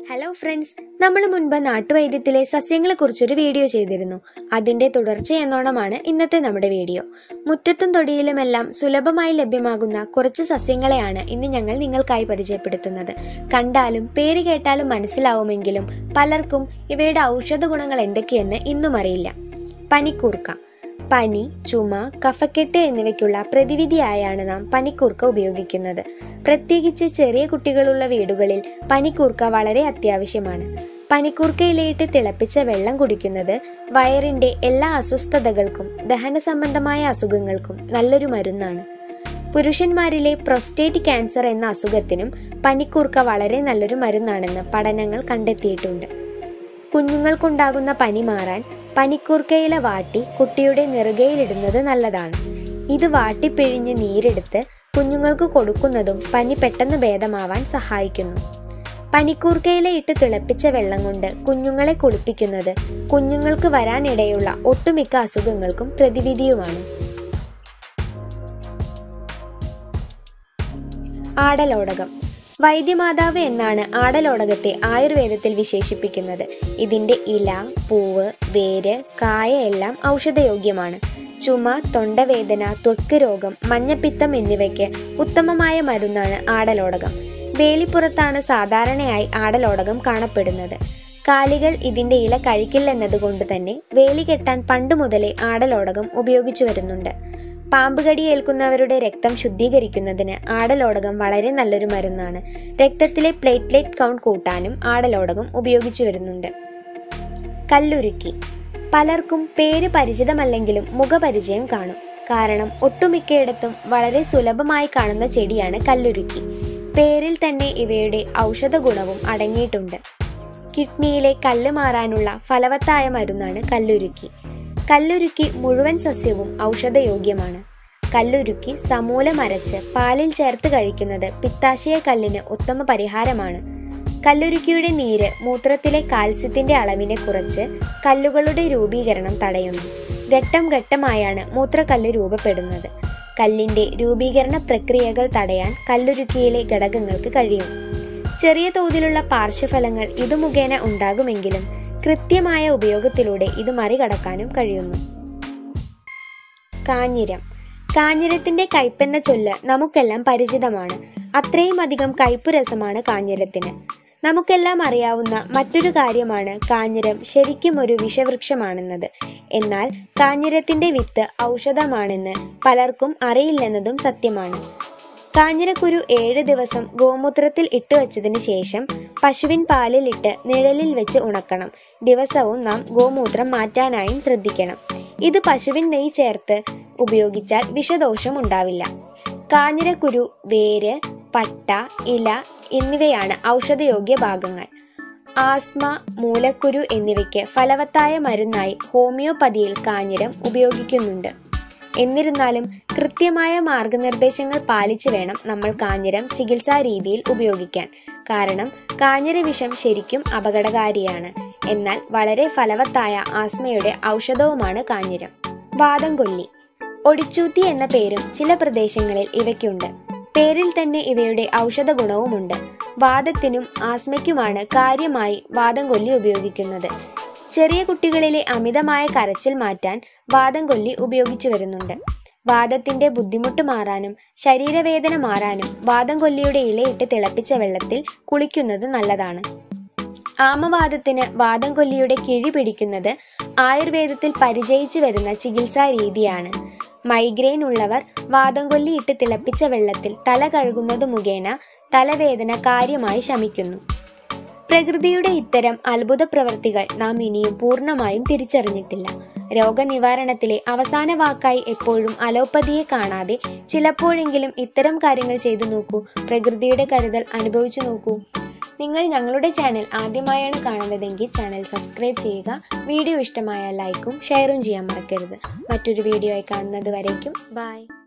hello friends നമ്മൾ മുൻപ് നാട്ടുവൈദ്യത്തിലെ സസ്യങ്ങളെ കുറിച്ചൊരു വീഡിയോ ചെയ്തിരുന്നു അതിന്റെ തുടർച്ച എന്നോണമാണ് ഇന്നത്തെ നമ്മുടെ വീഡിയോ മുറ്റത്തും തൊടിയിലുമെല്ലാം സുലഭമായി ലഭ്യമാകുന്ന കുറച്ച് സസ്യങ്ങളെയാണ് ഇന്ന് ഞങ്ങൾ നിങ്ങൾക്കായി പരിചയപ്പെടുത്തുന്നത് കണ്ടാലും പേര് കേട്ടാലും മനസ്സിലാവുമെങ്കിലും പലർക്കും ഇവയുടെ ഔഷധ ഗുണങ്ങൾ എന്തൊക്കെയെന്ന് ഇന്നും അറിയില്ല പനിക്കൂർക്ക പനി ചുമ കഫക്കെട്ട് എന്നിവയ്ക്കുള്ള പ്രതിവിധിയായാണ് നാം പനിക്കൂർക്ക ഉപയോഗിക്കുന്നത് പ്രത്യേകിച്ച് ചെറിയ കുട്ടികളുള്ള വീടുകളിൽ പനിക്കൂർക്ക വളരെ അത്യാവശ്യമാണ് പനിക്കൂർക്കയിലയിട്ട് തിളപ്പിച്ച വെള്ളം കുടിക്കുന്നത് വയറിന്റെ എല്ലാ അസ്വസ്ഥതകൾക്കും ദഹന സംബന്ധമായ അസുഖങ്ങൾക്കും നല്ലൊരു മരുന്നാണ് പുരുഷന്മാരിലെ പ്രൊസ്റ്റേറ്റ് ക്യാൻസർ എന്ന അസുഖത്തിനും പനിക്കൂർക്ക വളരെ നല്ലൊരു മരുന്നാണെന്ന് പഠനങ്ങൾ കണ്ടെത്തിയിട്ടുണ്ട് കുഞ്ഞുങ്ങൾക്കുണ്ടാകുന്ന പനി മാറാൻ പനിക്കൂർക്കയില വാട്ടി കുട്ടിയുടെ നെറുകയിലിടുന്നത് നല്ലതാണ് ഇത് വാട്ടിപ്പിഴിഞ്ഞ് നീരെടുത്ത് കുഞ്ഞുങ്ങൾക്ക് കൊടുക്കുന്നതും പനി പെട്ടെന്ന് ഭേദമാവാൻ സഹായിക്കുന്നു പനിക്കൂർക്കയില ഇട്ട് തിളപ്പിച്ച വെള്ളം കൊണ്ട് കുഞ്ഞുങ്ങളെ കുളിപ്പിക്കുന്നത് കുഞ്ഞുങ്ങൾക്ക് വരാനിടയുള്ള ഒട്ടുമിക്ക അസുഖങ്ങൾക്കും പ്രതിവിധിയുമാണ് ആടലോടകം വൈദ്യമാതാവ് എന്നാണ് ആടലോടകത്തെ ആയുർവേദത്തിൽ വിശേഷിപ്പിക്കുന്നത് ഇതിന്റെ ഇല പൂവ് വേര് കായ എല്ലാം ഔഷധയോഗ്യമാണ് ചുമ തൊണ്ടവേദന ത്വക്ക് രോഗം മഞ്ഞപ്പിത്തം എന്നിവയ്ക്ക് ഉത്തമമായ മരുന്നാണ് ആടലോടകം വേലിപ്പുറത്താണ് സാധാരണയായി ആടലോടകം കാണപ്പെടുന്നത് കാലികൾ ഇതിന്റെ ഇല കഴിക്കില്ലെന്നതുകൊണ്ട് തന്നെ വേലി കെട്ടാൻ പണ്ടു മുതലേ ആടലോടകം ഉപയോഗിച്ചു വരുന്നുണ്ട് പാമ്പ് കടിയേൽക്കുന്നവരുടെ രക്തം ശുദ്ധീകരിക്കുന്നതിന് ആടലോടകം വളരെ നല്ലൊരു മരുന്നാണ് രക്തത്തിലെ പ്ലേറ്റ്ലെറ്റ് കൗണ്ട് കൂട്ടാനും ആടലോടകം ഉപയോഗിച്ചു വരുന്നുണ്ട് കല്ലുരുക്കി പലർക്കും പേര് പരിചിതമല്ലെങ്കിലും മുഖപരിചയം കാണും കാരണം ഒട്ടുമിക്കയിടത്തും വളരെ സുലഭമായി കാണുന്ന ചെടിയാണ് കല്ലുരുക്കി പേരിൽ തന്നെ ഇവയുടെ ഔഷധ ഗുണവും അടങ്ങിയിട്ടുണ്ട് കിഡ്നിയിലെ കല്ല് മാറാനുള്ള ഫലവത്തായ മരുന്നാണ് കല്ലുരുക്കി കല്ലുരുക്കി മുഴുവൻ സസ്യവും ഔഷധയോഗ്യമാണ് കല്ലുരുക്കി സമൂലം അരച്ച് പാലിൽ ചേർത്ത് കഴിക്കുന്നത് പിത്താശയ കല്ലിന് ഉത്തമ പരിഹാരമാണ് കല്ലുരുക്കിയുടെ നീര് മൂത്രത്തിലെ കാൽസ്യത്തിന്റെ അളവിനെ കുറച്ച് കല്ലുകളുടെ രൂപീകരണം തടയുന്നു ഘട്ടം ഘട്ടമായാണ് മൂത്രക്കല്ല് രൂപപ്പെടുന്നത് കല്ലിന്റെ രൂപീകരണ പ്രക്രിയകൾ തടയാൻ കല്ലുരുക്കിയിലെ ഘടകങ്ങൾക്ക് കഴിയും ചെറിയ തോതിലുള്ള പാർശ്വഫലങ്ങൾ ഇതു മുഖേന ഉണ്ടാകുമെങ്കിലും കൃത്യമായ ഉപയോഗത്തിലൂടെ ഇത് മറികടക്കാനും കഴിയുന്നു കാഞ്ഞിരം കാഞ്ഞിരത്തിന്റെ കയ്പെന്ന ചൊല്ല് നമുക്കെല്ലാം പരിചിതമാണ് അത്രയും അധികം കയ്പു രസമാണ് കാഞ്ഞിരത്തിന് നമുക്കെല്ലാം അറിയാവുന്ന മറ്റൊരു കാര്യമാണ് കാഞ്ഞിരം ശരിക്കും ഒരു വിഷവൃക്ഷമാണെന്നത് എന്നാൽ കാഞ്ഞിരത്തിന്റെ വിത്ത് ഔഷധമാണെന്ന് പലർക്കും അറിയില്ലെന്നതും സത്യമാണ് കാഞ്ഞിരക്കുരു ഏഴ് ദിവസം ഗോമൂത്രത്തിൽ ഇട്ട് വെച്ചതിന് ശേഷം പശുവിൻ പാലിലിട്ട് നിഴലിൽ വെച്ച് ഉണക്കണം ദിവസവും നാം ഗോമൂത്രം മാറ്റാനായും ശ്രദ്ധിക്കണം ഇത് പശുവിൻ നെയ് ചേർത്ത് ഉപയോഗിച്ചാൽ വിഷദോഷം ഉണ്ടാവില്ല കാഞ്ഞിരക്കുരു വേര് പട്ട ഇല എന്നിവയാണ് ഔഷധയോഗ്യ ഭാഗങ്ങൾ ആസ്മ മൂലക്കുരു എന്നിവയ്ക്ക് ഫലവത്തായ മരുന്നായി ഹോമിയോപ്പതിയിൽ കാഞ്ഞിരം ഉപയോഗിക്കുന്നുണ്ട് എന്നിരുന്നാലും കൃത്യമായ മാർഗനിർദ്ദേശങ്ങൾ പാലിച്ചു വേണം നമ്മൾ കാഞ്ഞിരം ചികിത്സാ രീതിയിൽ ഉപയോഗിക്കാൻ കാരണം കാഞ്ഞിര വിഷം ശരിക്കും അപകടകാരിയാണ് എന്നാൽ വളരെ ഫലവത്തായ ആസ്മയുടെ ഔഷധവുമാണ് കാഞ്ഞിരം വാദം കൊല്ലി ഒടിച്ചൂത്തി എന്ന പേരും ചില പ്രദേശങ്ങളിൽ ഇവയ്ക്കുണ്ട് പേരിൽ തന്നെ ഇവയുടെ ഔഷധ ഗുണവുമുണ്ട് വാദത്തിനും ആസ്മയ്ക്കുമാണ് കാര്യമായി വാദം കൊല്ലി ഉപയോഗിക്കുന്നത് ചെറിയ കുട്ടികളിലെ അമിതമായ കരച്ചിൽ മാറ്റാൻ വാദം കൊല്ലി ഉപയോഗിച്ചു വരുന്നുണ്ട് വാദത്തിന്റെ ബുദ്ധിമുട്ട് മാറാനും ശരീരവേദന മാറാനും വാദം കൊല്ലിയുടെ ഇലയിട്ട് തിളപ്പിച്ച വെള്ളത്തിൽ കുളിക്കുന്നത് നല്ലതാണ് ആമവാദത്തിന് വാദം കൊല്ലിയുടെ കിഴി പിടിക്കുന്നത് ആയുർവേദത്തിൽ പരിചയിച്ചു വരുന്ന ചികിത്സാ രീതിയാണ് മൈഗ്രെയിൻ ഉള്ളവർ വാദം കൊല്ലി ഇട്ട് തിളപ്പിച്ച വെള്ളത്തിൽ തല കഴുകുന്നത് മുഖേന തലവേദന കാര്യമായി ശമിക്കുന്നു പ്രകൃതിയുടെ ഇത്തരം അത്ഭുത പ്രവൃത്തികൾ നാം ഇനിയും പൂർണ്ണമായും തിരിച്ചറിഞ്ഞിട്ടില്ല രോഗനിവാരണത്തിലെ അവസാന വാക്കായി എപ്പോഴും അലോപ്പതിയെ കാണാതെ ചിലപ്പോഴെങ്കിലും ഇത്തരം കാര്യങ്ങൾ ചെയ്തു നോക്കൂ പ്രകൃതിയുടെ കരുതൽ അനുഭവിച്ചു നോക്കൂ നിങ്ങൾ ഞങ്ങളുടെ ചാനൽ ആദ്യമായാണ് കാണുന്നതെങ്കിൽ ചാനൽ സബ്സ്ക്രൈബ് ചെയ്യുക വീഡിയോ ഇഷ്ടമായ ലൈക്കും ഷെയറും ചെയ്യാൻ മറക്കരുത് മറ്റൊരു വീഡിയോ ആയി കാണുന്നത് വരേക്കും ബൈ